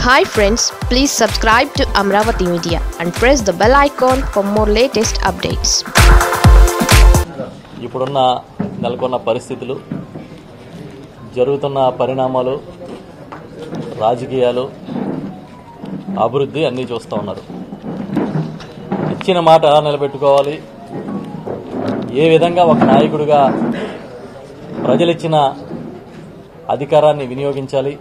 Hi friends please subscribe to Amaravati media and press the bell icon for more latest updates ఇప్పుడున్న నెలకొన్న పరిస్థితులు జరుగుతున్న పరిణామాలు రాజకీయాలు అభివృద్ధి అన్నీ చూస్తూ ఉన్నారు ఇచ్చిన మాట ఎలా నిలబెట్టుకోవాలి ఏ విధంగా ఒక నాయకుడిగా ప్రజలిచ్చిన అధికారాన్ని వినియోగించాలి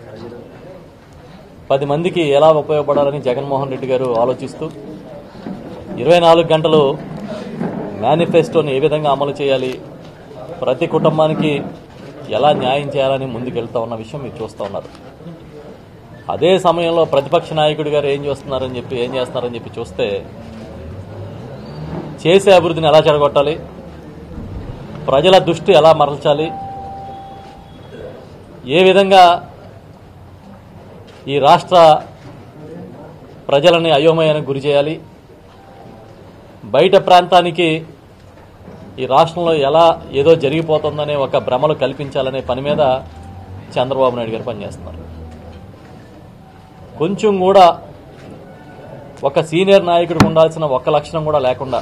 పది మందికి ఎలా ఉపయోగపడాలని జగన్మోహన్ రెడ్డి గారు ఆలోచిస్తూ ఇరవై నాలుగు గంటలు మేనిఫెస్టోని ఏ విధంగా అమలు చేయాలి ప్రతి కుటుంబానికి ఎలా న్యాయం చేయాలని ముందుకెళ్తా ఉన్న విషయం మీరు చూస్తూ ఉన్నారు అదే సమయంలో ప్రతిపక్ష నాయకుడి గారు ఏం చేస్తున్నారని చెప్పి ఏం చేస్తున్నారని చెప్పి చూస్తే చేసే అభివృద్ధిని ఎలా చెడగొట్టాలి ప్రజల దృష్టి ఎలా మరల్చాలి ఏ విధంగా ఈ రాష్ట్ర ప్రజలని అయోమయానికి గురి చేయాలి బయట ప్రాంతానికి ఈ రాష్ట్రంలో ఎలా ఏదో జరిగిపోతుందనే ఒక భ్రమలు కల్పించాలనే పని మీద చంద్రబాబు నాయుడు గారు పనిచేస్తున్నారు కొంచెం కూడా ఒక సీనియర్ నాయకుడికి ఉండాల్సిన ఒక్క లక్షణం కూడా లేకుండా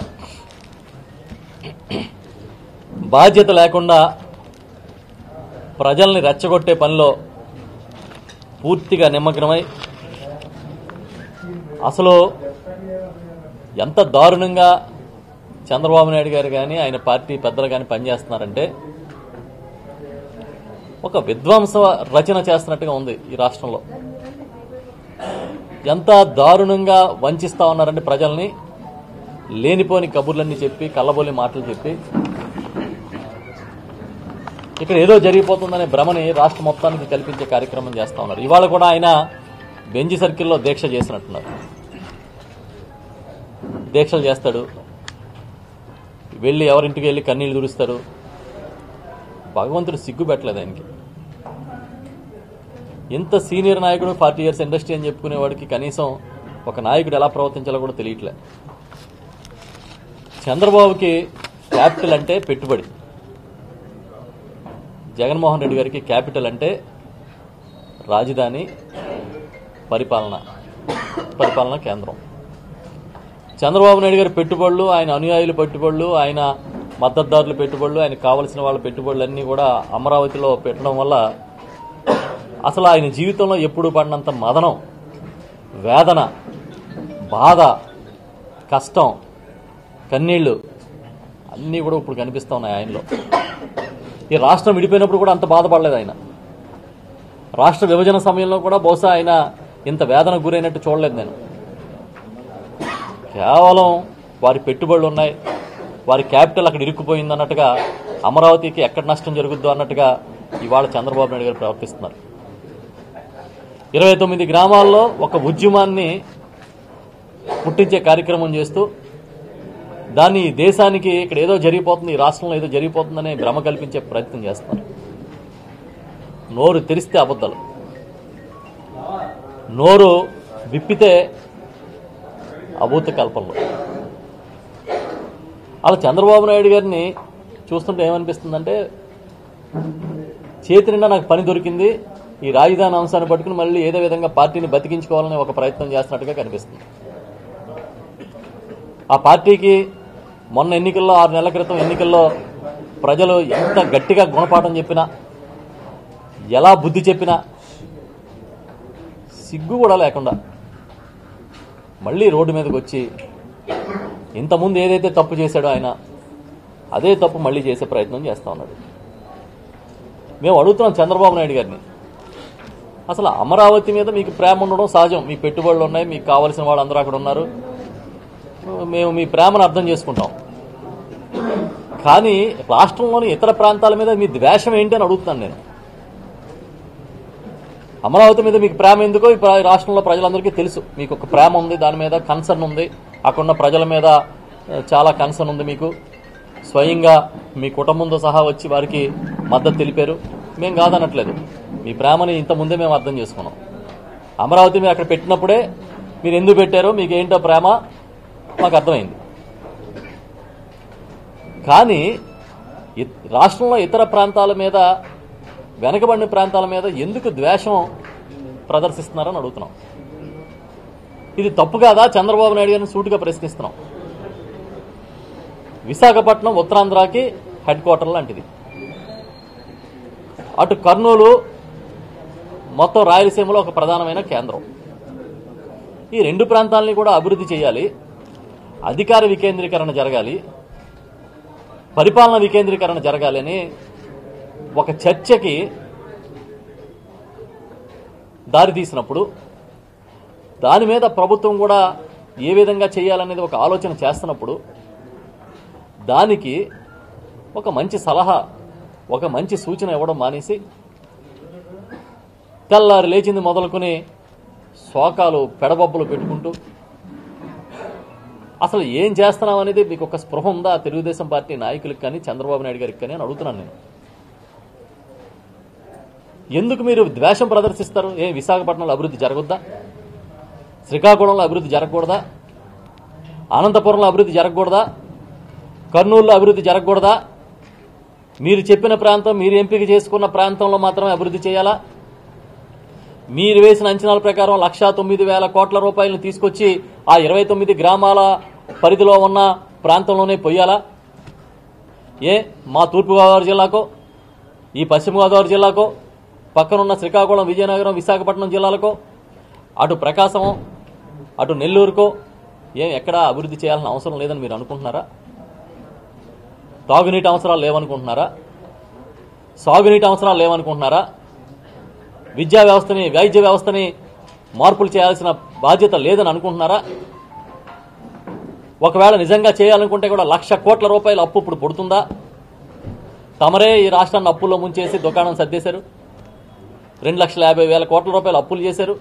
బాధ్యత లేకుండా ప్రజల్ని రెచ్చగొట్టే పనిలో పూర్తిగా నిమగ్నమై అసలు ఎంత దారుణంగా చంద్రబాబు నాయుడు గారు కానీ ఆయన పార్టీ పెద్దలు కానీ పనిచేస్తున్నారంటే ఒక విధ్వంస రచన చేస్తున్నట్టుగా ఉంది ఈ రాష్ట్రంలో ఎంత దారుణంగా వంచిస్తా ఉన్నారంటే ప్రజల్ని లేనిపోని కబుర్లన్నీ చెప్పి కళ్ళబోలి మాటలు చెప్పి ఇక్కడ ఏదో జరిగిపోతుందనే భ్రమని రాష్ట్ర మొత్తానికి కల్పించే కార్యక్రమం చేస్తా ఉన్నారు ఇవాళ కూడా ఆయన బెంజి సర్కిల్లో దీక్ష చేసినట్టున్నారు దీక్షలు చేస్తాడు వెళ్ళి ఎవరింటికి వెళ్ళి కన్నీళ్లు తుడుస్తారు భగవంతుడు సిగ్గు పెట్టలేదు ఆయనకి ఇంత సీనియర్ నాయకుడు ఫార్టీ ఇయర్స్ ఇండస్ట్రీ అని చెప్పుకునేవాడికి కనీసం ఒక నాయకుడు ఎలా ప్రవర్తించాలో కూడా తెలియట్లే చంద్రబాబుకి క్యాపిటల్ అంటే పెట్టుబడి జగన్మోహన్ రెడ్డి గారికి క్యాపిటల్ అంటే రాజధాని పరిపాలన పరిపాలనా కేంద్రం చంద్రబాబు నాయుడు గారి పెట్టుబడులు ఆయన అనుయాయులు పెట్టుబడులు ఆయన మద్దతుదారుల పెట్టుబడులు ఆయన కావలసిన వాళ్ళ పెట్టుబడులు అన్నీ కూడా అమరావతిలో పెట్టడం వల్ల అసలు ఆయన జీవితంలో ఎప్పుడు పడినంత మదనం వేదన బాధ కష్టం కన్నీళ్లు అన్నీ కూడా ఇప్పుడు కనిపిస్తూ ఉన్నాయి ఆయనలో ఈ రాష్ట్రం విడిపోయినప్పుడు కూడా అంత బాధపడలేదు ఆయన రాష్ట్ర విభజన సమయంలో కూడా బహుశా ఆయన ఇంత వేదన గురైనట్టు చూడలేదు నేను కేవలం వారి పెట్టుబడులు ఉన్నాయి వారి క్యాపిటల్ అక్కడ ఇరుక్కుపోయింది అన్నట్టుగా అమరావతికి ఎక్కడ నష్టం జరుగుద్దో అన్నట్టుగా ఇవాళ చంద్రబాబు నాయుడు గారు ప్రవర్తిస్తున్నారు ఇరవై తొమ్మిది గ్రామాల్లో ఒక ఉద్యమాన్ని పుట్టించే కార్యక్రమం చేస్తూ దాన్ని ఈ దేశానికి ఇక్కడ ఏదో జరిగిపోతుంది ఈ రాష్ట్రంలో ఏదో జరిగిపోతుందనే భ్రమ కల్పించే ప్రయత్నం చేస్తున్నారు నోరు తెరిస్తే అబద్ధాలు నోరు విప్పితే అభూత కల్పనలు అలా చంద్రబాబు నాయుడు గారిని చూస్తుంటే ఏమనిపిస్తుందంటే చేతి నిండా నాకు పని దొరికింది ఈ రాజధాని అంశాన్ని పట్టుకుని మళ్ళీ ఏదో విధంగా పార్టీని బతికించుకోవాలని ఒక ప్రయత్నం చేస్తున్నట్టుగా కనిపిస్తుంది ఆ పార్టీకి మొన్న ఎన్నికల్లో ఆరు నెలల క్రితం ఎన్నికల్లో ప్రజలు ఎంత గట్టిగా గుణపాఠం చెప్పినా ఎలా బుద్ధి చెప్పినా సిగ్గు కూడా లేకుండా మళ్ళీ రోడ్డు మీదకి వచ్చి ఇంతకుముందు ఏదైతే తప్పు చేశాడో ఆయన అదే తప్పు మళ్ళీ చేసే ప్రయత్నం చేస్తా ఉన్నాడు మేము అడుగుతున్నాం చంద్రబాబు నాయుడు గారిని అసలు అమరావతి మీద మీకు ప్రేమ ఉండడం సహజం మీ పెట్టుబడులు ఉన్నాయి మీకు కావలసిన వాళ్ళందరూ అక్కడ ఉన్నారు మేము మీ ప్రేమను అర్థం చేసుకుంటాం కానీ రాష్ట్రంలోని ఇతర ప్రాంతాల మీద మీ ద్వేషం ఏంటి అని అడుగుతున్నాను నేను అమరావతి మీద మీకు ప్రేమ ఎందుకో ఈ ప్ర- రాష్ట్రంలో ప్రజలందరికీ తెలుసు మీకు ఒక ప్రేమ ఉంది దాని మీద కన్సర్న్ ఉంది అక్కడున్న ప్రజల మీద ఆ, చాలా కన్సర్న్ ఉంది మీకు స్వయంగా మీ కుటుంబంతో సహా వచ్చి వారికి మద్దతు తెలిపారు మేము కాదనట్లేదు మీ ప్రేమని ఇంత ముందే మేము అర్థం చేసుకున్నాం అమరావతి మీరు అక్కడ పెట్టినప్పుడే మీరు ఎందుకు పెట్టారో మీకు ఏంటో ప్రేమ మాకు అర్థమైంది కానీ ఇ- రాష్ట్రంలో ఇతర ప్రాంతాల మీద వెనకబడిన ప్రాంతాల మీద ఎందుకు ద్వేషం ప్రదర్శిస్తున్నారని అడుగుతున్నాం ఇది తప్పు కాదా చంద్రబాబు నాయుడు గారిని సూటిగా ప్రశ్నిస్తున్నాం విశాఖపట్నం ఉత్తరాంధ్రకి హెడ్ క్వార్టర్ లాంటిది అటు కర్నూలు మొత్తం రాయలసీమలో ఒక ప్రధానమైన కేంద్రం ఈ రెండు ప్రాంతాలని కూడా అభివృద్ధి చేయాలి అధికార వికేంద్రీకరణ జరగాలి పరిపాలన వికేంద్రీకరణ జరగాలి అని ఒక చర్చకి దారి తీసినప్పుడు దాని మీద ప్రభుత్వం కూడా ఏ విధంగా చేయాలనేది ఒక ఆలోచన చేస్తున్నప్పుడు దానికి ఒక మంచి సలహా ఒక మంచి సూచన ఇవ్వడం మానేసి తెల్లారి లేచింది మొదలుకొని శోకాలు పెడబొబ్బలు పెట్టుకుంటూ అసలు ఏం చేస్తున్నాం అనేది మీకు ఒక స్పృహ ఉందా తెలుగుదేశం పార్టీ నాయకులకు కానీ చంద్రబాబు నాయుడు గారికి కానీ అని అడుగుతున్నాను నేను ఎందుకు మీరు ద్వేషం ప్రదర్శిస్తారు ఏ విశాఖపట్నంలో అభివృద్ధి జరగొద్దా శ్రీకాకుళంలో అభివృద్ధి జరగకూడదా అనంతపురంలో అభివృద్ధి జరగకూడదా కర్నూలులో అభివృద్ధి జరగకూడదా మీరు చెప్పిన ప్రాంతం మీరు ఎంపిక చేసుకున్న ప్రాంతంలో మాత్రమే అభివృద్ధి చేయాలా మీరు వేసిన అంచనాల ప్రకారం లక్షా తొమ్మిది వేల కోట్ల రూపాయలను తీసుకొచ్చి ఆ ఇరవై తొమ్మిది గ్రామాల పరిధిలో ఉన్న ప్రాంతంలోనే పొయ్యాలా ఏ మా తూర్పుగోదావరి జిల్లాకో ఈ పశ్చిమ గోదావరి జిల్లాకో పక్కనున్న శ్రీకాకుళం విజయనగరం విశాఖపట్నం జిల్లాలకో అటు ప్రకాశం అటు నెల్లూరుకో ఏం ఎక్కడా అభివృద్ధి చేయాల్సిన అవసరం లేదని మీరు అనుకుంటున్నారా తాగునీటి అవసరాలు లేవనుకుంటున్నారా సాగునీటి అవసరాలు లేవనుకుంటున్నారా విద్యా వ్యవస్థని వైద్య వ్యవస్థని మార్పులు చేయాల్సిన బాధ్యత లేదని అనుకుంటున్నారా ఒకవేళ నిజంగా చేయాలనుకుంటే కూడా లక్ష కోట్ల రూపాయల అప్పు ఇప్పుడు పుడుతుందా తమరే ఈ రాష్ట్రాన్ని అప్పుల్లో ముంచేసి దుకాణం సర్దేశారు రెండు లక్షల యాభై వేల కోట్ల రూపాయలు అప్పులు చేశారు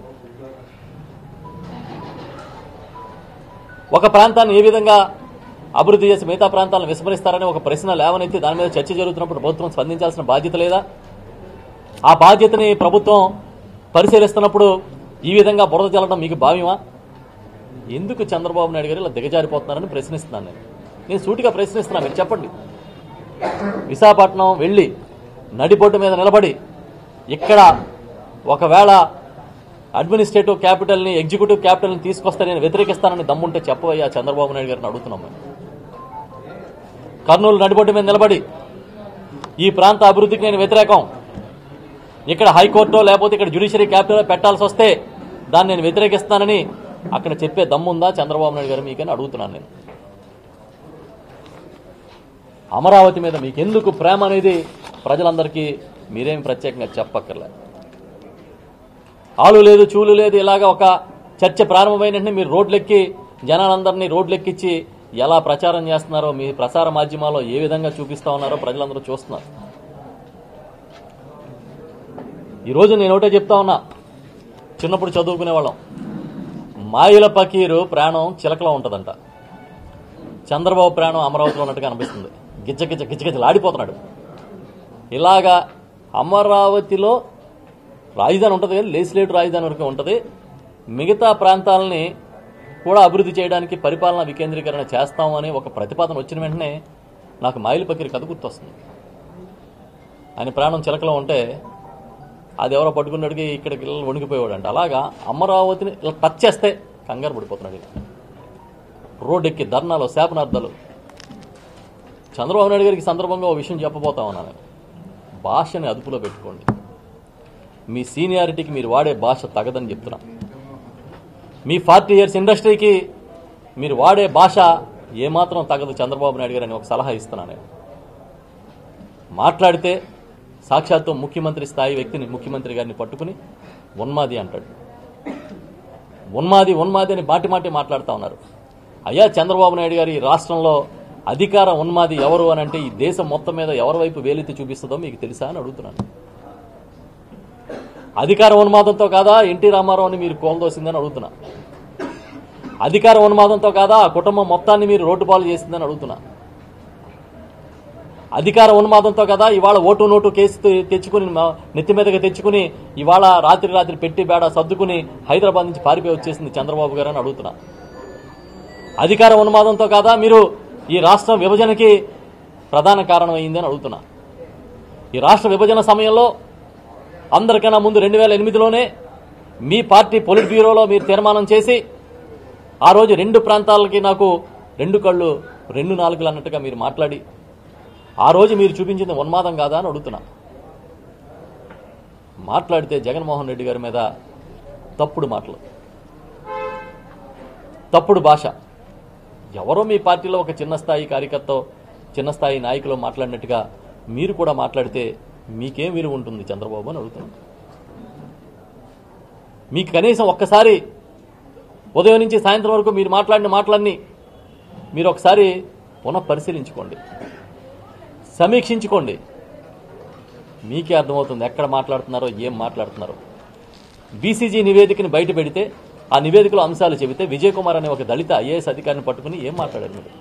ఒక ప్రాంతాన్ని ఏ విధంగా అభివృద్ధి చేసి మిగతా ప్రాంతాలను విస్మరిస్తారని ఒక ప్రశ్న లేవనెత్తి దాని మీద చర్చ జరుగుతున్నప్పుడు ప్రభుత్వం స్పందించాల్సిన బాధ్యత లేదా ఆ బాధ్యతని ప్రభుత్వం పరిశీలిస్తున్నప్పుడు ఈ విధంగా బురద చల్లడం మీకు భావ్యమా ఎందుకు చంద్రబాబు నాయుడు గారు ఇలా దిగజారిపోతున్నారని ప్రశ్నిస్తున్నాను నేను నేను సూటిగా ప్రశ్నిస్తున్నాను మీరు చెప్పండి విశాఖపట్నం వెళ్ళి నడిబొడ్డు మీద నిలబడి ఇక్కడ ఒకవేళ అడ్మినిస్ట్రేటివ్ క్యాపిటల్ని ఎగ్జిక్యూటివ్ క్యాపిటల్ని తీసుకొస్తే నేను వ్యతిరేకిస్తానని దమ్ముంటే చెప్పవయ్యా చంద్రబాబు నాయుడు గారిని అడుగుతున్నాం మేము కర్నూలు నడిబొడ్డు మీద నిలబడి ఈ ప్రాంత అభివృద్ధికి నేను వ్యతిరేకం ఇక్కడ హైకోర్టు లేకపోతే ఇక్కడ జ్యుడిషియరీ క్యాపిటల్ పెట్టాల్సి వస్తే దాన్ని నేను వ్యతిరేకిస్తానని అక్కడ చెప్పే దమ్ముందా చంద్రబాబు నాయుడు గారు మీకని అడుగుతున్నాను నేను అమరావతి మీద మీకెందుకు ప్రేమ అనేది ప్రజలందరికీ మీరేం ప్రత్యేకంగా చెప్పక్కర్లే ఆలు లేదు చూలు లేదు ఇలాగ ఒక చర్చ ప్రారంభమైన వెంటనే మీరు రోడ్లెక్కి జనాలందరినీ రోడ్లెక్కించి ఎలా ప్రచారం చేస్తున్నారో మీ ప్రసార మాధ్యమాల్లో ఏ విధంగా చూపిస్తా ఉన్నారో ప్రజలందరూ చూస్తున్నారు ఈరోజు నేను ఒకటే చెప్తా ఉన్నా చిన్నప్పుడు చదువుకునే వాళ్ళం మాయిల పకీరు ప్రాణం చిలకలో ఉంటుందంట చంద్రబాబు ప్రాణం అమరావతిలో ఉన్నట్టుగా అనిపిస్తుంది గిచ్చ గిచ్చ గిచ్చ గిచ్చలు ఆడిపోతున్నాడు ఇలాగా అమరావతిలో రాజధాని ఉంటుంది కానీ లేజిస్లేటివ్ రాజధాని వరకు ఉంటుంది మిగతా ప్రాంతాలని కూడా అభివృద్ధి చేయడానికి పరిపాలన వికేంద్రీకరణ చేస్తాం అని ఒక ప్రతిపాదన వచ్చిన వెంటనే నాకు మాయిల పకీరు కథ గుర్తొస్తుంది ఆయన ప్రాణం చిలకలో ఉంటే అది ఎవరో పట్టుకున్నడికి ఇక్కడికి వెళ్ళి వణికిపోయేవాడు అంట అలాగా అమరావతిని ఇలా టచ్ చేస్తే కంగారు పడిపోతున్నాడు ఈయన. రోడ్డు ఎక్కి ధర్నాలు శాపనార్థాలు చంద్రబాబు నాయుడు గారికి ఈ సందర్భంగా ఓ విషయం చెప్పబోతా ఉన్నాను భాషని అదుపులో పెట్టుకోండి మీ సీనియారిటీకి మీరు వాడే భాష తగదని చెప్తున్నా మీ ఫార్టీ ఇయర్స్ ఇండస్ట్రీకి మీరు వాడే భాష ఏమాత్రం తగదు చంద్రబాబు నాయుడు గారు అని ఒక సలహా ఇస్తున్నాను నేను మాట్లాడితే సాక్షాత్తు ముఖ్యమంత్రి స్థాయి వ్యక్తిని ముఖ్యమంత్రి గారిని పట్టుకుని ఉన్మాది అంటాడు ఉన్మాది ఉన్మాది అని మాటి మాటి మాట్లాడుతూ ఉన్నారు అయ్యా చంద్రబాబు నాయుడు గారు ఈ రాష్ట్రంలో అధికార ఉన్మాది ఎవరు అని అంటే ఈ దేశం మొత్తం మీద ఎవరి వైపు వేలెత్తి చూపిస్తుందో మీకు తెలుసా అని అడుగుతున్నాను అధికార ఉన్మాదంతో కాదా ఎన్టీ రామారావుని మీరు కోల్దోసిందని అడుగుతున్నా అధికార ఉన్మాదంతో కాదా ఆ కుటుంబం మొత్తాన్ని మీరు రోడ్డు పాలు చేసిందని అడుగుతున్నా అధికార ఉన్మాదంతో కదా ఇవాళ ఓటు నోటు కేసు తె- తెచ్చుకుని మా- నెత్తి మీదకి తెచ్చుకుని ఇవాళ రాత్రి రాత్రి పెట్టి బేడ సర్దుకుని హైదరాబాద్ నుంచి పారిపోయి వచ్చేసింది చంద్రబాబు గారు అని అడుగుతున్నా అధికార ఉన్మాదంతో కాదా మీరు ఈ రాష్ట్రం విభజనకి ప్రధాన కారణం అయిందని అడుగుతున్నా ఈ రాష్ట్ర విభజన సమయంలో అందరికన్నా ముందు రెండు వేల ఎనిమిదిలోనే మీ పార్టీ పొలిట్ బ్యూరోలో మీరు తీర్మానం చేసి ఆ రోజు రెండు ప్రాంతాలకి నాకు రెండు కళ్ళు రెండు నాలుగులు అన్నట్టుగా మీరు మాట్లాడి ఆ రోజు మీరు చూపించింది ఉన్మాదం కాదా అని అడుగుతున్నా మాట్లాడితే జగన్మోహన్ రెడ్డి గారి మీద తప్పుడు మాటలు తప్పుడు భాష ఎవరో మీ పార్టీలో ఒక చిన్న స్థాయి కార్యకర్త చిన్న స్థాయి నాయకులు మాట్లాడినట్టుగా మీరు కూడా మాట్లాడితే మీకేం విలువ ఉంటుంది చంద్రబాబు అని అడుగుతున్నాను మీకు కనీసం ఒక్కసారి ఉదయం నుంచి సాయంత్రం వరకు మీరు మాట్లాడిన మాటలన్నీ మీరు ఒకసారి పునః పరిశీలించుకోండి సమీక్షించుకోండి మీకే అర్థమవుతుంది ఎక్కడ మాట్లాడుతున్నారో ఏం మాట్లాడుతున్నారో బీసీజీ నివేదికని బయట పెడితే ఆ నివేదికలో అంశాలు చెబితే విజయ్ కుమార్ అనే ఒక దళిత ఐఏఎస్ అధికారిని పట్టుకుని ఏం మాట్లాడారు మీరు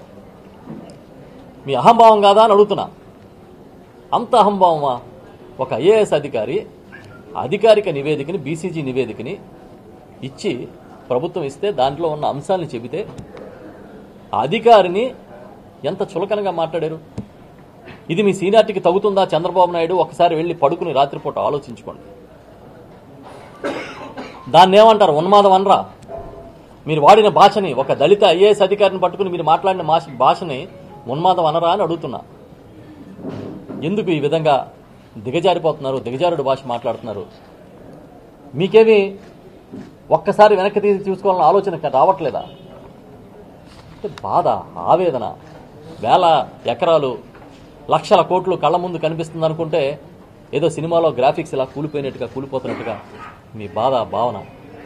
మీ అహంభావం కాదా అని అడుగుతున్నా అంత అహంభావమా ఒక ఐఏఎస్ అధికారి అధికారిక నివేదికని బీసీజీ నివేదికని ఇచ్చి ప్రభుత్వం ఇస్తే దాంట్లో ఉన్న అంశాలను చెబితే ఆ అధికారిని ఎంత చులకనగా మాట్లాడారు ఇది మీ సీనియారిటీకి తగుతుందా చంద్రబాబు నాయుడు ఒకసారి వెళ్ళి పడుకుని రాత్రిపూట ఆలోచించుకోండి దాన్ని ఏమంటారు ఉన్మాదం అనరా మీరు వాడిన భాషని ఒక దళిత ఐఏఎస్ అధికారిని పట్టుకుని మీరు మాట్లాడిన మాష- భాషని ఉన్మాదం అనరా అని అడుగుతున్నా ఎందుకు ఈ విధంగా దిగజారిపోతున్నారు దిగజారుడు భాష మాట్లాడుతున్నారు మీకేమి ఒక్కసారి వెనక్కి తీసి చూసుకోవాలన్న ఆలోచన రావట్లేదా అంటే బాధ ఆవేదన వేల ఎకరాలు లక్షల కోట్లు కళ్ళ ముందు కనిపిస్తుంది అనుకుంటే ఏదో సినిమాలో గ్రాఫిక్స్ ఇలా కూలిపోయినట్టుగా కూలిపోతున్నట్టుగా మీ బాధ భావన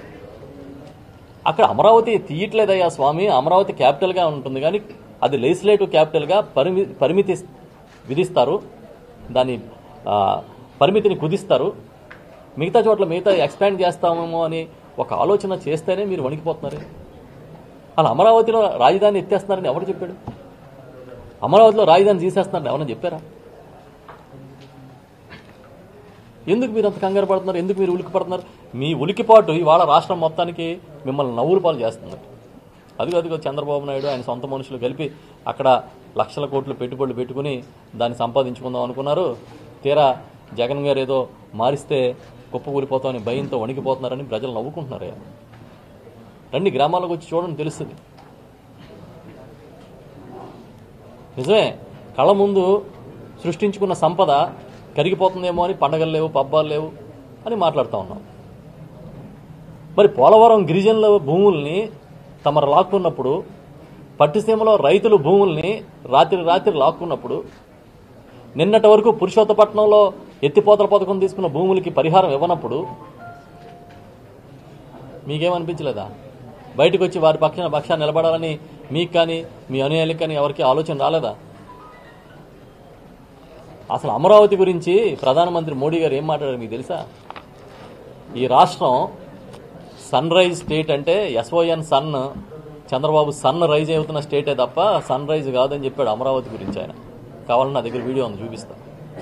అక్కడ అమరావతి తీయట్లేదయ్యా స్వామి అమరావతి క్యాపిటల్గా ఉంటుంది కానీ అది లెజిస్లేటివ్ క్యాపిటల్గా పరిమి పరిమితి విధిస్తారు దాని ఆ, పరిమితిని కుదిస్తారు మిగతా చోట్ల మిగతా ఎక్స్పాండ్ చేస్తామేమో అని ఒక ఆలోచన చేస్తేనే మీరు వణికిపోతున్నారు అలా అమరావతిలో రాజధాని ఎత్తేస్తున్నారని ఎవరు చెప్పాడు అమరావతిలో రాజధాని తీసేస్తున్నారని ఎవరైనా చెప్పారా ఎందుకు మీరు అంత కంగారు పడుతున్నారు ఎందుకు మీరు ఉలికి పడుతున్నారు మీ ఉలికిపాటు ఇవాళ రాష్ట్రం మొత్తానికి మిమ్మల్ని నవ్వులు పాలు చేస్తుంది అదిగో అదిగో చంద్రబాబు నాయుడు ఆయన సొంత మనుషులు కలిపి అక్కడ లక్షల కోట్లు పెట్టుబడులు పెట్టుకుని దాన్ని సంపాదించుకుందాం అనుకున్నారు తీరా జగన్ గారు ఏదో మారిస్తే కుప్ప కూలిపోతామని భయంతో వణికిపోతున్నారని ప్రజలు నవ్వుకుంటున్నారు రండి గ్రామాలకు వచ్చి చూడండి తెలుస్తుంది నిజమే కళ్ళ ముందు సృష్టించుకున్న సంపద కరిగిపోతుందేమో అని పండగలు లేవు పబ్బాలు లేవు అని మాట్లాడుతూ ఉన్నాం మరి పోలవరం గిరిజనుల భూముల్ని తమరు లాక్కున్నప్పుడు పట్టిసీమలో రైతులు భూముల్ని రాత్రి రాత్రి లాక్కున్నప్పుడు నిన్నటి వరకు పురుషోత్తపట్నంలో ఎత్తిపోతల పథకం తీసుకున్న భూములకి పరిహారం ఇవ్వనప్పుడు మీకేమనిపించలేదా బయటకు వచ్చి వారి పక్షాన పక్షాన్ని నిలబడాలని మీకు కానీ మీ అనుయాయులకు కానీ ఎవరికి ఆలోచన రాలేదా అసలు అమరావతి గురించి ప్రధానమంత్రి మోడీ గారు ఏం మాట్లాడారు మీకు తెలుసా ఈ రాష్ట్రం సన్ రైజ్ స్టేట్ అంటే S O N son Chandrababu sun rise అవుతున్న స్టేటే తప్ప సన్ రైజ్ కాదని చెప్పాడు అమరావతి గురించి ఆయన కావాలని నా దగ్గర వీడియో ఉంది చూపిస్తా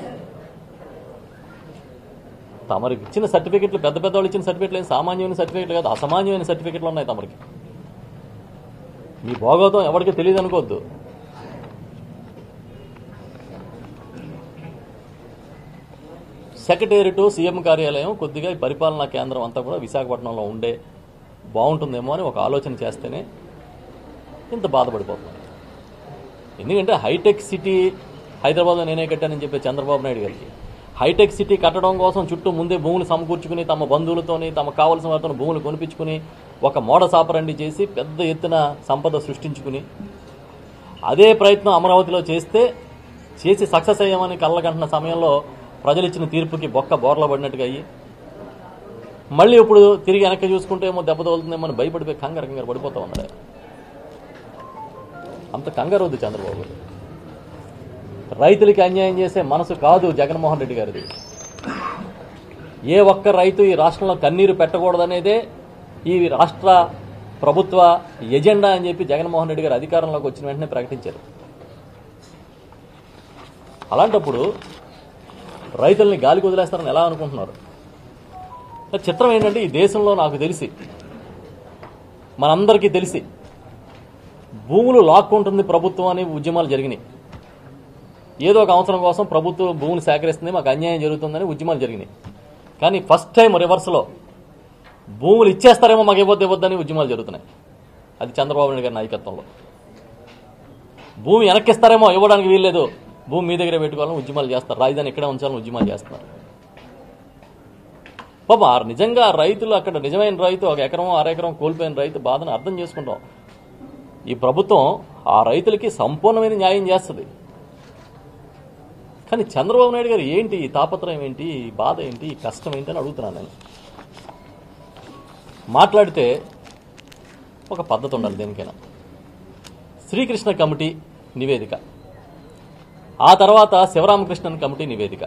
తమరికి ఇచ్చిన సర్టిఫికెట్లు పెద్ద పెద్ద వాళ్ళు ఇచ్చిన సర్టిఫికెట్లు ఏం సామాన్యమైన సర్టిఫికెట్లు కాదు అసామాన్యమైన సర్టిఫికెట్లు ఉన్నాయి తమరికి మీ భోగోతం ఎవరికి తెలియదు అనుకోవద్దు సెక్రటేరియట్ సీఎం కార్యాలయం కొద్దిగా ఈ పరిపాలనా కేంద్రం అంతా కూడా విశాఖపట్నంలో ఉండే బాగుంటుందేమో అని ఒక ఆలోచన చేస్తేనే ఇంత బాధపడిపోతున్నాను ఎందుకంటే హైటెక్ సిటీ హైదరాబాద్లో నేనే కట్టానని చెప్పే చంద్రబాబు నాయుడు గారికి హైటెక్ సిటీ కట్టడం కోసం చుట్టూ ముందే భూములు సమకూర్చుకుని తమ బంధువులతోని తమకు కావలసిన వారితో భూములు కొనిపించుకుని ఒక మోడ సాపరండి చేసి పెద్ద ఎత్తున సంపద సృష్టించుకుని అదే ప్రయత్నం అమరావతిలో చేస్తే చేసి సక్సెస్ అయ్యామని కళ్ళకంటున్న సమయంలో ప్రజలు ఇచ్చిన తీర్పుకి బొక్క బోర్ల పడినట్టుగా అయ్యి మళ్ళీ ఇప్పుడు తిరిగి వెనక్కి చూసుకుంటే ఏమో దెబ్బ తగులుతుందేమో అని భయపడిపోయి కంగారు కంగారు పడిపోతా ఉన్నాడు ఆయన. అంత కంగారు వద్దు చంద్రబాబు గారు. రైతులకి అన్యాయం చేసే మనసు కాదు జగన్మోహన్ రెడ్డి గారిది ఏ ఒక్క రైతు ఈ రాష్ట్రంలో కన్నీరు పెట్టకూడదనేదే ఈ రాష్ట్ర ప్రభుత్వ ఎజెండా అని చెప్పి జగన్మోహన్ రెడ్డి గారు అధికారంలోకి వచ్చిన వెంటనే ప్రకటించారు అలాంటప్పుడు రైతుల్ని గాలికి వదిలేస్తారని ఎలా అనుకుంటున్నారు చిత్రం ఏంటంటే ఈ దేశంలో నాకు తెలిసి మనందరికీ తెలిసి భూములు లాక్కుంటుంది ప్రభుత్వం అనే ఉద్యమాలు జరిగినాయి ఏదో ఒక అవసరం కోసం ప్రభుత్వం భూములు సేకరిస్తుంది మాకు అన్యాయం జరుగుతుందని ఉద్యమాలు జరిగినాయి కానీ ఫస్ట్ టైం రివర్స్లో భూములు ఇచ్చేస్తారేమో మాకు ఇవ్వద్దు ఇవ్వద్దని ఉద్యమాలు జరుగుతున్నాయి అది చంద్రబాబు నాయుడు గారి నాయకత్వంలో భూమి వెనక్కిస్తారేమో ఇవ్వడానికి వీల్లేదు భూమి మీ దగ్గర పెట్టుకోవాలని ఉద్యమాలు చేస్తారు రాజధాని ఇక్కడే ఉంచాలని ఉద్యమాలు చేస్తున్నారు పాప ఆ నిజంగా రైతులు అక్కడ నిజమైన రైతు ఒక ఎకరం అర ఎకరం కోల్పోయిన రైతు బాధను అర్థం చేసుకుంటాం ఈ ప్రభుత్వం ఆ రైతులకి సంపూర్ణమైన న్యాయం చేస్తుంది కానీ చంద్రబాబు నాయుడు గారు ఏంటి ఈ తాపత్రయం ఏంటి ఈ బాధ ఏంటి ఈ కష్టం ఏంటి అని అడుగుతున్నాను నేను మాట్లాడితే ఒక పద్ధతి ఉండాలి దేనికైనా శ్రీకృష్ణ కమిటీ నివేదిక ఆ తర్వాత శివరామకృష్ణన్ కమిటీ నివేదిక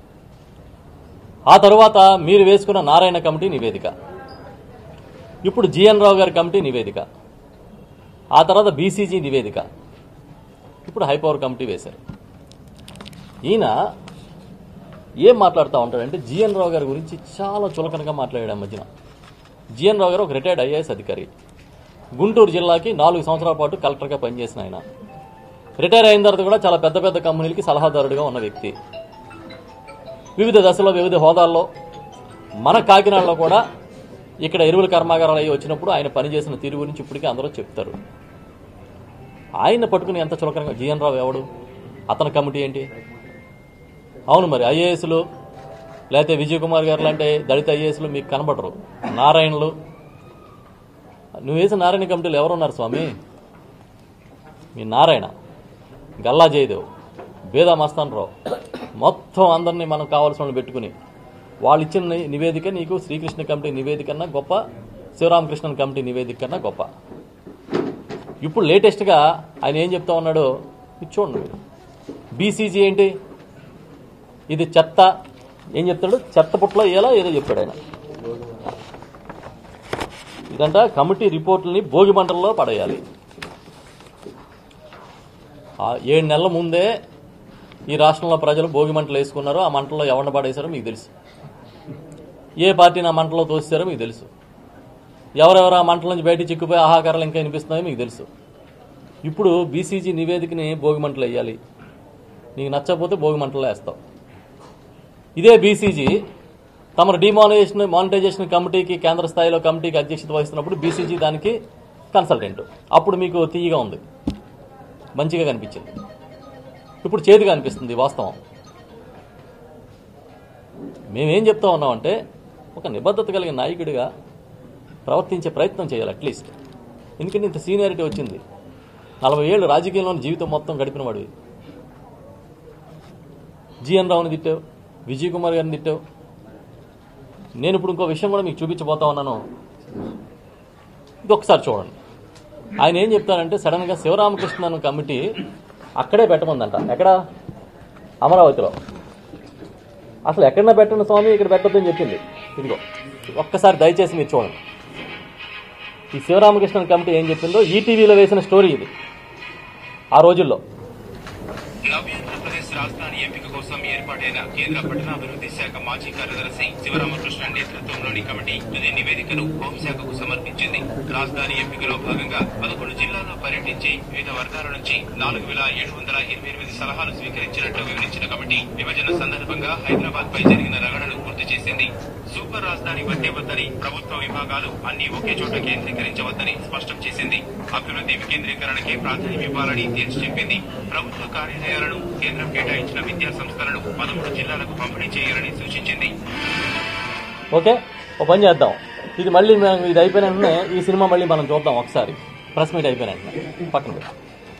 ఆ తర్వాత మీరు వేసుకున్న నారాయణ కమిటీ నివేదిక ఇప్పుడు జిఎన్ రావు గారి కమిటీ నివేదిక ఆ తర్వాత బీసీజీ నివేదిక ఇప్పుడు హైపవర్ కమిటీ వేశారు ఈయన ఏం మాట్లాడుతూ ఉంటాడంటే జిఎన్ రావు గారి గురించి చాలా చులకనగా మాట్లాడాడు ఆ మధ్యన జిఎన్ రావు గారు ఒక రిటైర్డ్ ఐఏఎస్ అధికారి గుంటూరు జిల్లాకి నాలుగు సంవత్సరాల పాటు కలెక్టర్గా పనిచేసిన ఆయన రిటైర్ అయిన తర్వాత కూడా చాలా పెద్ద పెద్ద కంపెనీలకి సలహాదారుడిగా ఉన్న వ్యక్తి వివిధ దశలో వివిధ హోదాల్లో మన కాకినాడలో కూడా ఇక్కడ ఎరువుల కర్మాగారాలు అయ్యి వచ్చినప్పుడు ఆయన పనిచేసిన తీరు గురించి ఇప్పటికీ అందరూ చెప్తారు ఆయన పట్టుకుని ఎంత చులకనగా జిఎన్ రావు ఎవడు అతని కమిటీ ఏంటి అవును మరి ఐఏఎస్లు లేకపోతే విజయ్ కుమార్ గారు లాంటి దళిత ఐఏఎస్లు మీకు కనబడరు నారాయణలు నువ్వు వేసిన నారాయణ కమిటీలు ఎవరున్నారు స్వామి మీ నారాయణ గల్లా జయదేవ్ బేదా మస్తాన్ రావు మొత్తం అందరినీ మనం కావాల్సిన వాళ్ళు పెట్టుకుని వాళ్ళు ఇచ్చిన ని- నివేదిక నీకు శ్రీకృష్ణ కమిటీ నివేదిక కన్నా గొప్ప శివరామకృష్ణన్ కమిటీ నివేదిక కన్నా గొప్ప ఇప్పుడు లేటెస్ట్గా ఆయన ఏం చెప్తా ఉన్నాడో ఇది చూడండి మీరు బీసీజీ ఏంటి ఇది చెత్త ఏం చెప్తాడు చెత్త పుట్లో ఎలా ఏదో చెప్పాడు ఆయన ఇదంట కమిటీ రిపోర్టుల్ని భోగి మంటల్లో పడేయాలి ఆ ఏడు నెలల ముందే ఈ రాష్ట్రంలో ప్రజలు భోగి మంటలు వేసుకున్నారు ఆ మంటల్లో ఎవరిని పడేశారో మీకు తెలుసు ఏ పార్టీని ఆ మంటలో తోసారో మీకు తెలుసు ఎవరెవరు ఆ మంటల నుంచి బయటికి చిక్కుపోయి ఆహాకారాలు ఇంకా వినిపిస్తున్నాయో మీకు తెలుసు ఇప్పుడు బీసీజీ నివేదికని భోగి మంటలు వేయాలి నీకు నచ్చకపోతే భోగి మంటల్లో వేస్తావు ఇదే బీసీజీ తమరు డిమానిటైజేషన్ మానిటైజేషన్ కమిటీకి కేంద్ర స్థాయిలో కమిటీకి అధ్యక్షత వహిస్తున్నప్పుడు బీసీజీ దానికి కన్సల్టెంట్ అప్పుడు మీకు తీయగా ఉంది మంచిగా కనిపించింది ఇప్పుడు చేతిగా అనిపిస్తుంది వాస్తవం మేమేం చెప్తా ఉన్నామంటే ఒక నిబద్ధత కలిగిన నాయకుడిగా ప్రవర్తించే ప్రయత్నం చేయాలి అట్లీస్ట్ ఎందుకంటే ఇంత సీనియారిటీ వచ్చింది నలభై ఏళ్ళు రాజకీయంలోని జీవితం మొత్తం గడిపిన వాడివి జిఎన్ రావుని తిట్టావు విజయ్ కుమార్ గారిని తిట్టావు నేను ఇప్పుడు ఇంకో విషయం కూడా మీకు చూపించబోతా ఉన్నాను ఇది ఒకసారి చూడండి ఆయన ఏం చెప్తారంటే సడన్ గా శివరామకృష్ణన్ కమిటీ అక్కడే పెట్టమందంట ఎక్కడ అమరావతిలో అసలు ఎక్కడన్నా పెట్టండి స్వామి ఇక్కడ పెట్టొద్దని చెప్పింది ఇదిగో ఒక్కసారి దయచేసి మీరు చూడండి ఈ శివరామకృష్ణన్ కమిటీ ఏం చెప్పిందో ఈటీవీలో వేసిన స్టోరీ ఇది ఆ రోజుల్లో నవ్యాంధ్రప్రదేశ్ రాజధాని ఎంపిక కోసం ఏర్పాటైన కేంద్ర పట్టణాభివృద్ధి శాఖ మాజీ కార్యదర్శి శివరామకృష్ణ నేతృత్వంలోని కమిటీ తుది నివేదికను హోంశాఖకు సమర్పించింది రాజధాని ఎంపికలో భాగంగా పదకొండు జిల్లాల్లో పర్యటించి వివిధ వర్గాల నుంచి నాలుగు వేల ఏడు వందల ఇరవై ఎనిమిది సలహాలు స్వీకరించినట్లు వివరించిన కమిటీ విభజన సందర్భంగా హైదరాబాద్ పై జరిగిన రగడను గుర్తు చేసింది సూపర్ రాజధాని వద్దే వద్దని ప్రభుత్వ విభాగాలు అన్ని ఒకే చోట కేంద్రీకరించవద్దని స్పష్టం చేసింది అభివృద్ధి వికేంద్రీకరణకే ప్రాధాన్యం ఇవ్వాలని తేల్చి చెప్పింది ప్రభుత్వ కార్యాలయాలను కేంద్రం కేటాయించిన విద్యా సంస్థలను పదమూడు జిల్లాలకు పంపిణీ చేయాలని సూచించింది ఓకే ఓ పని చేద్దాం ఇది మళ్ళీ మేము ఇది అయిపోయిన వెంటనే ఈ సినిమా మళ్ళీ మనం చూద్దాం ఒకసారి ప్రెస్ మీట్ అయిపోయిన వెంటనే పక్కన పెట్టి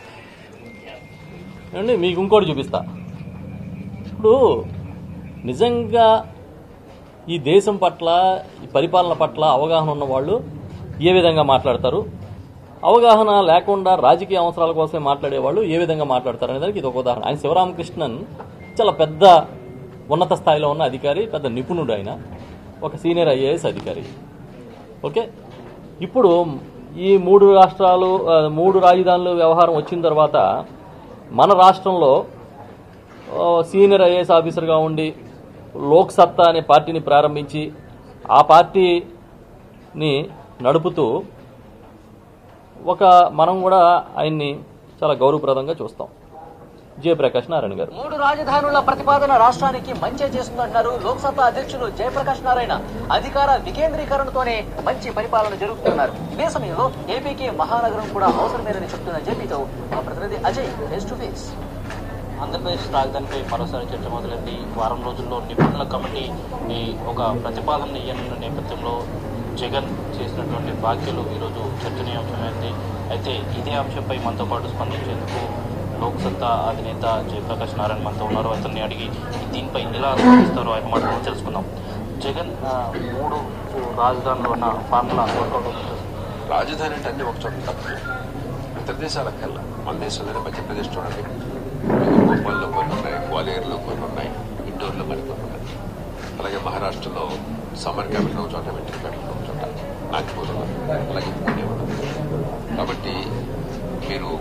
ఏమండి మీకు ఇంకోటి చూపిస్తా ఇప్పుడు నిజంగా ఈ దేశం పట్ల ఈ పరిపాలన పట్ల అవగాహన ఉన్న వాళ్ళు ఏ విధంగా మాట్లాడతారు అవగాహన లేకుండా రాజకీయ అవసరాల కోసమే మాట్లాడే వాళ్ళు ఏ విధంగా మాట్లాడతారు అనే దానికి ఇది ఒక ఉదాహరణ ఆయన శివరామకృష్ణన్ చాలా పెద్ద ఉన్నత స్థాయిలో ఉన్న అధికారి పెద్ద నిపుణుడు ఆయన ఒక సీనియర్ ఐఏఎస్ అధికారి ఓకే ఇప్పుడు ఈ మూడు రాష్ట్రాలు ఆ, మూడు రాజధానులు వ్యవహారం వచ్చిన తర్వాత మన రాష్ట్రంలో ఆ, సీనియర్ ఐఏఎస్ ఆఫీసర్గా ఉండి లోక్ సత్తా అనే పార్టీని ప్రారంభించి ఆ పార్టీని నడుపుతూ ఒక మనం కూడా ఆయన్ని చాలా గౌరవప్రదంగా చూస్తాం జయప్రకాష్ నారాయణ గారు మూడు రాజధానుల ప్రతిపాదన రాష్ట్రానికి మంచి చేస్తుందంటున్నారు లోక్సభ అధ్యక్షులు జయప్రకాష్ నారాయణ అధికార వికేంద్రీకరణతోనే మంచి పరిపాలన జరుగుతున్నారు ఇదే సమయంలో ఏపీకి మహానగరం కూడా అవసరమేనని చెప్తున్న జేపీతో మా ప్రతినిధి Ajay face to face Andhra Pradesh రాజధానిపై మరోసారి చర్చ మొదలైంది వారం రోజుల్లో నిపుణుల కమిటీ ఈ ఒక ప్రతిపాదన ఇయ్యనున్న నేపథ్యంలో జగన్ చేసినటువంటి వ్యాఖ్యలు ఈరోజు చర్చనీయాంశమైంది అయితే ఇదే అంశంపై మనతో పాటు స్పందించేందుకు లోక్సత్తా అధినేత జయప్రకాష్ నారాయణ మనతో ఉన్నారు అతన్ని అడిగి దీనిపై ఎలా స్పందిస్తారో ఆయన మాటలు తెలుసుకుందాం జగన్ ఆ, మూడు రాజధానులు ఉన్న ఫార్ములా వర్కౌట్ అవుతుంది రాజధాని అంటే అన్ని ఒక చోట తప్పదు ఇతర దేశాలకు కల్లా మన దేశంలోనే మధ్యప్రదేశ్ చూడండి భోపాల్లో కొన్ని ఉన్నాయి గ్వాలియర్లో కొన్ని ఉన్నాయి ఇండోర్లో మరి కొన్ని ఉన్నాయి అలాగే మహారాష్ట్రలో సమ్మర్ క్యాపిటల్ ఒక చోట వింటర్ క్యాపిటల్ ఒక చోట నాగ్పూర్ అలాగే పూణే ఉన్నది కాబట్టి మీరు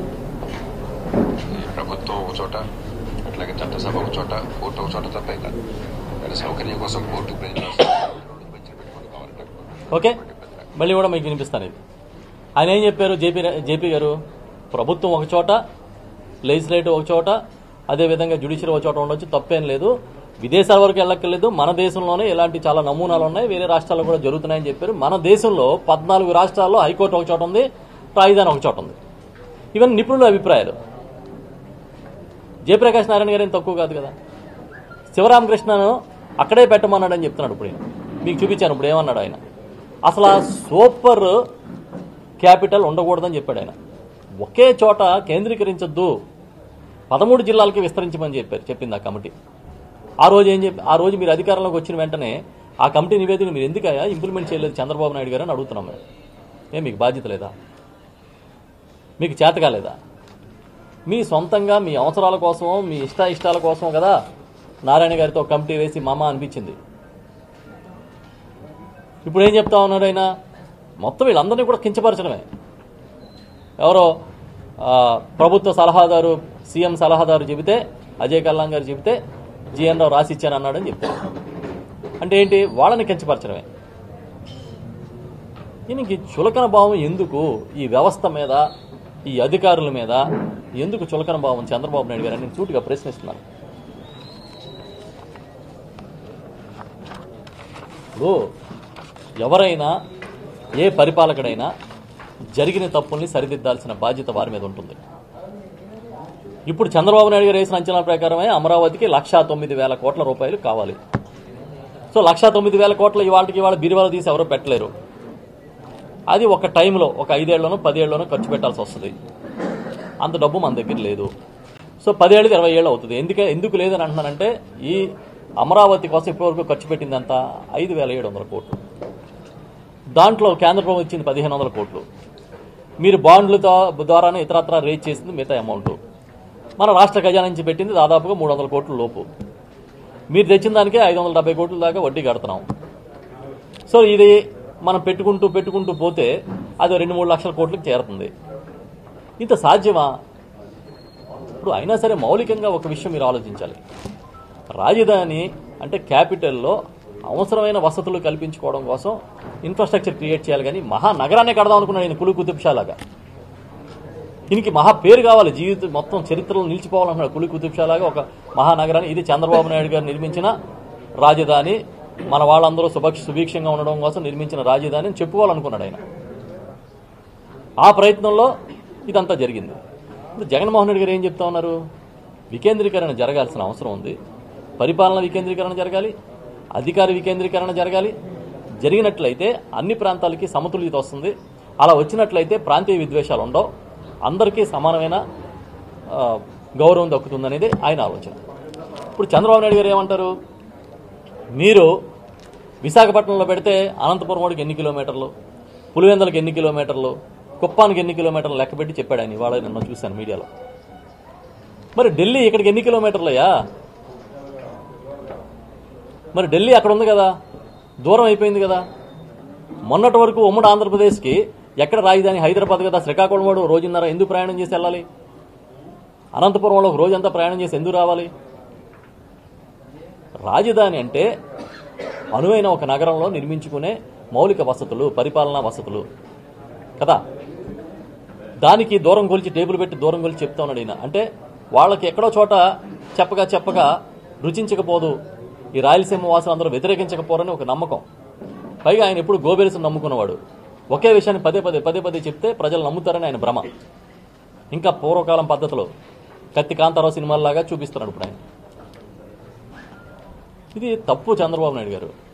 ఈ ప్రభుత్వం ఒక చోట అట్లాగే చట్టసభ ఒక చోట కోర్టు ఒక చోట తప్పే కాదు కానీ సౌకర్యం కోసం కోర్టు ప్రజలు మంచిగా పెట్టుకోండి కావాలంటే ఓకే మళ్ళీ కూడా మీకు వినిపిస్తాను ఇది ఆయన ఏం చెప్పారు జేపీ జేపీ గారు ప్రభుత్వం ఒక చోట లెజిస్లేటివ్ ఒక చోట అదేవిధంగా జ్యుడిషియరీ ఒక చోట ఉండొచ్చు తప్పేం లేదు విదేశాల వరకు వెళ్ళక్కర్లేదు మన దేశంలోనే ఇలాంటి చాలా నమూనాలు ఉన్నాయి వేరే రాష్ట్రాల్లో కూడా జరుగుతున్నాయని చెప్పారు మన దేశంలో పద్నాలుగు రాష్ట్రాల్లో హైకోర్టు ఒక చోట ఉంది రాజధాని ఒక చోట ఉంది ఇవన్నీ నిపుణుల అభిప్రాయాలు జయప్రకాష్ నారాయణ గారు ఏం తక్కువ కాదు కదా శివరామకృష్ణను అక్కడే పెట్టమన్నాడని చెప్తున్నాడు ఇప్పుడు ఈయన. మీకు చూపించాను ఇప్పుడు ఏమన్నాడు ఆయన అసలు ఆ సూపర్ క్యాపిటల్ ఉండకూడదని చెప్పాడు ఆయన ఒకే చోట కేంద్రీకరించొద్దు పదమూడు జిల్లాలకి విస్తరించమని చెప్పారు చెప్పింది ఆ కమిటీ ఆ రోజు ఏం చెప్పి ఆ రోజు మీరు అధికారంలోకి వచ్చిన వెంటనే ఆ కమిటీ నివేదిక మీరు ఎందుకయ్యా ఇంప్లిమెంట్ చేయలేదు చంద్రబాబు నాయుడు గారు అని అడుగుతున్నాం మేము ఏం మీకు బాధ్యత లేదా మీకు చేత కాలేదా మీ సొంతంగా మీ అవసరాల కోసం మీ ఇష్ట ఇష్టాల కోసం కదా నారాయణ గారితో కమిటీ వేసి మామ అనిపించింది ఇప్పుడు ఏం చెప్తా ఉన్నాడు ఆయన మొత్తం వీళ్ళందరినీ కూడా కించపరచడమే ఎవరో ఆ, ప్రభుత్వ సలహాదారు సీఎం సలహాదారు చెబితే అజయ్ కల్లాం గారు చెబితే జిఎన్ రావు రాసి ఇచ్చాను అన్నాడని చెప్తారు అంటే ఏంటి వాళ్ళని కించపరచడమే ఈయనకి చులకన భావం ఎందుకు ఈ వ్యవస్థ మీద ఈ అధికారుల మీద ఎందుకు చులకన భావం చంద్రబాబు నాయుడు గారు అని నేను సూటిగా ప్రశ్నిస్తున్నాను ఇప్పుడు ఎవరైనా ఏ పరిపాలకుడైనా జరిగిన తప్పుల్ని సరిదిద్దాల్సిన బాధ్యత వారి మీద ఉంటుంది ఇప్పుడు చంద్రబాబు నాయుడు గారు వేసిన అంచనాల ప్రకారమే అమరావతికి లక్షా తొమ్మిది వేల కోట్ల రూపాయలు కావాలి సో లక్షా తొమ్మిది వేల కోట్ల ఇవాళకి ఇవాళ బీరువాలు తీసి ఎవరో పెట్టలేరు అది ఒక టైంలో ఒక ఐదేళ్లనో పదేళ్లనో ఖర్చు పెట్టాల్సి వస్తుంది అంత డబ్బు మన దగ్గర లేదు సో పదేళ్ళకి ఇరవై ఏళ్ళు అవుతుంది ఎందుకే ఎందుకు లేదని అంటున్నానంటే ఈ అమరావతి కోసం ఇప్పటివరకు ఖర్చు పెట్టింది అంత ఐదు వేల ఏడు వందల కోట్లు దాంట్లో కేంద్ర ప్రభుత్వం ఇచ్చింది పదిహేను వందల కోట్లు మీరు బాండ్లతో ద్వారానే ఇతరత్ర రేజ్ చేసింది మిగతా అమౌంట్ మన రాష్ట్ర ఖజానా నుంచి పెట్టింది దాదాపుగా మూడు వందల కోట్ల లోపు మీరు తెచ్చిన దానికే ఐదు వందల డెబ్బై కోట్ల దాకా వడ్డీ కడుతున్నాం సో ఇది మనం పెట్టుకుంటూ పెట్టుకుంటూ పోతే అది రెండు మూడు లక్షల కోట్లకు చేరుతుంది ఇంత సాధ్యమా ఇప్పుడు అయినా సరే మౌలికంగా ఒక విషయం మీరు ఆలోచించాలి రాజధాని అంటే క్యాపిటల్లో అవసరమైన వసతులు కల్పించుకోవడం కోసం ఇన్ఫ్రాస్ట్రక్చర్ క్రియేట్ చేయాలి కానీ మహానగరాన్ని కడదాం అనుకున్నాడు ఆయన కులు కుతుబ్షాలాగా దీనికి మహా పేరు కావాలి జీవితం మొత్తం చరిత్రలో నిలిచిపోవాలన్నాడు కులి కుతుబ్షాలాగా ఒక మహానగరాన్ని ఇది చంద్రబాబు నాయుడు గారు నిర్మించిన రాజధాని మన వాళ్ళందరూ సుభక్ష సుభిక్షంగా ఉండడం కోసం నిర్మించిన రాజధాని అని చెప్పుకోవాలనుకున్నాడు ఆయన ఆ ప్రయత్నంలో ఇదంతా జరిగింది ఇప్పుడు జగన్మోహన్ రెడ్డి గారు ఏం చెప్తా ఉన్నారు వికేంద్రీకరణ జరగాల్సిన అవసరం ఉంది పరిపాలన వికేంద్రీకరణ జరగాలి అధికార వికేంద్రీకరణ జరగాలి జరిగినట్లయితే అన్ని ప్రాంతాలకి సమతుల్యత వస్తుంది అలా వచ్చినట్లయితే ప్రాంతీయ విద్వేషాలు ఉండవు అందరికీ సమానమైన ఆ, గౌరవం దక్కుతుందనేది ఆయన ఆలోచన ఇప్పుడు చంద్రబాబు నాయుడు గారు ఏమంటారు మీరు విశాఖపట్నంలో పెడితే అనంతపురం వాడికి ఎన్ని కిలోమీటర్లు పులివెందలకు ఎన్ని కిలోమీటర్లు కుప్పానికి ఎన్ని కిలోమీటర్లు లెక్క పెట్టి చెప్పాడు ఆయన ఇవాళ నిన్న చూశాను మీడియాలో మరి ఢిల్లీ ఇక్కడికి ఎన్ని కిలోమీటర్లయ్యా మరి ఢిల్లీ అక్కడ ఉంది కదా దూరం అయిపోయింది కదా మొన్నటి వరకు ఉమ్మడి ఆంధ్రప్రదేశ్కి ఎక్కడ రాజధాని హైదరాబాద్ కదా శ్రీకాకుళం వాడు రోజున్నర ఎందుకు ప్రయాణం చేసి వెళ్ళాలి అనంతపురంలో ఒక రోజంతా ప్రయాణం చేసి ఎందుకు రావాలి రాజధాని అంటే అనువైన ఒక నగరంలో నిర్మించుకునే మౌలిక వసతులు పరిపాలనా వసతులు కదా దానికి దూరం కొలిచి టేబుల్ పెట్టి దూరం కొలిచి చెప్తా ఉన్నాడు ఈయన అంటే వాళ్ళకి ఎక్కడో చోట చెప్పగా చెప్పగా రుచించకపోదు ఈ రాయలసీమ వాసులు అందరూ వ్యతిరేకించకపోరని ఒక నమ్మకం పైగా ఆయన ఎప్పుడు గోబెల్స్ని నమ్ముకున్నవాడు ఒకే విషయాన్ని పదే పదే పదే పదే చెప్తే ప్రజలు నమ్ముతారని ఆయన భ్రమ ఇంకా పూర్వకాలం పద్ధతిలో కత్తి కాంతారావు సినిమాల్లాగా చూపిస్తున్నాడు ఇప్పుడు ఆయన ఇది తప్పు చంద్రబాబు నాయుడు గారు